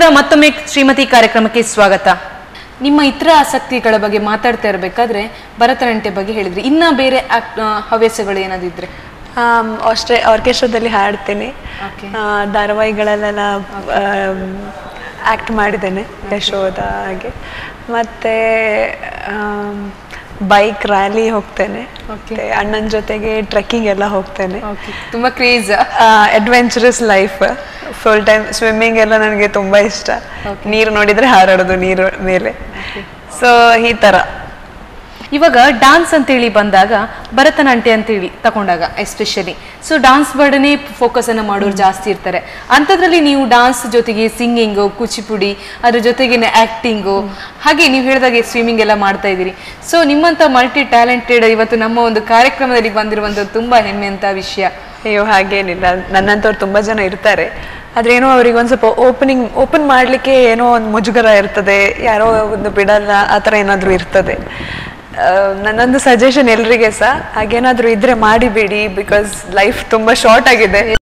ನಂತರ ಮತ್ತೊಮ್ಮೆ ಶ್ರೀಮತಿ ಕಾರ್ಯಕ್ರಮಕ್ಕೆ ಸ್ವಾಗತ ನಿಮ್ಮ ಇತರ ಆಸಕ್ತಿಗಳ ಬಗ್ಗೆ ಮಾತಾಡ್ತಾ ಇರಬೇಕಾದ್ರೆ ಭರತನಾಟ್ಯ ಬಗ್ಗೆ ಹೇಳಿದ್ರಿ ಇನ್ನ ಬೇರೆ ಆಕ್- ಆ, ಹವ್ಯಾಸಗಳು ಏನಾದಿದ್ರೆ ಆಸ್ಟ್ರೇ ಆರ್ಕೆಸ್ಟ್ರಾದಲ್ಲಿ ಹಾಡ್ತೇನೆ Okay. ಆ, ಧಾರಾವಾಹಿಗಳಲ್ಲೆಲ್ಲ ಆ್ಯಕ್ಟ್ ಮಾಡಿದ್ದೇನೆ ಯಶೋಧ ಹಾಗೆ ಮತ್ತು ಬೈಕ್ ರ್ಯಾಲಿ ಹೋಗ್ತೇನೆ Okay. ಮತ್ತೆ ಅಣ್ಣನ ಜೊತೆಗೆ ಟ್ರೆಕ್ಕಿಂಗ್ ಎಲ್ಲ ಹೋಗ್ತೇನೆ ತುಂಬಾ craze adventurous life full time swimming ಎಲ್ಲ ನನಗೆ ತುಂಬ ಇಷ್ಟ ನೀರು ನೋಡಿದರೆ ಹಾರಾಡೋದು ನೀರು ಮೇಲೆ ಸೊ ಈ ಥರ ಇವಾಗ ಡಾನ್ಸ್ ಅಂತೇಳಿ ಬಂದಾಗ ಭರತನಾಟ್ಯ ಅಂತೇಳಿ ತಗೊಂಡಾಗ ಎಸ್ಪೆಷಲಿ ಸೊ ಡಾನ್ಸ್ ಬರ್ಡನೆ ಫೋಕಸ್ ಅನ್ನ ಮಾಡೋರು ಜಾಸ್ತಿ ಇರ್ತಾರೆ ಅಂಥದ್ರಲ್ಲಿ ನೀವು ಡಾನ್ಸ್ ಜೊತೆಗೆ ಸಿಂಗಿಂಗು ಕೂಚಿಪುಡಿ ಅದ್ರ ಜೊತೆಗೇನೆ ಆಕ್ಟಿಂಗು ಹಾಗೆ ನೀವು ಹೇಳಿದಾಗೆ ಸ್ವಿಮ್ಮಿಂಗ್ ಎಲ್ಲ ಮಾಡ್ತಾ ಇದ್ದೀರಿ ಸೊ ನಿಮ್ಮಂತ ಮಲ್ಟಿ ಟ್ಯಾಲೆಂಟೆಡ್ ಇವತ್ತು ನಮ್ಮ ಒಂದು ಕಾರ್ಯಕ್ರಮದಲ್ಲಿ ಬಂದಿರುವಂತ ತುಂಬಾ ಹೆಮ್ಮೆ ಅಂತ ವಿಷಯ ಅಯ್ಯೋ ಹಾಗೇನಿಲ್ಲ ನನ್ನಂಥವ್ರು ತುಂಬ ಜನ ಇರ್ತಾರೆ ಆದ್ರೆ ಏನೋ ಅವ್ರಿಗೆ ಒಂದು ಸ್ವಲ್ಪ ಓಪನಿಂಗ್ ಓಪನ್ ಮಾಡಲಿಕ್ಕೆ ಏನೋ ಒಂದು ಮುಜುಗರ ಇರ್ತದೆ ಯಾರೋ ಒಂದು ಬಿಡಲ್ಲ ಆ ಥರ ಏನಾದರೂ ಇರ್ತದೆ ಆ, ನನ್ನೊಂದು ಸಜೆಷನ್ ಎಲ್ರಿಗೆ ಸಹ ಹಾಗೇನಾದರೂ ಇದ್ರೆ ಮಾಡಿಬೇಡಿ ಬಿಕಾಸ್ ಲೈಫ್ ತುಂಬ ಶಾರ್ಟ್ ಆಗಿದೆ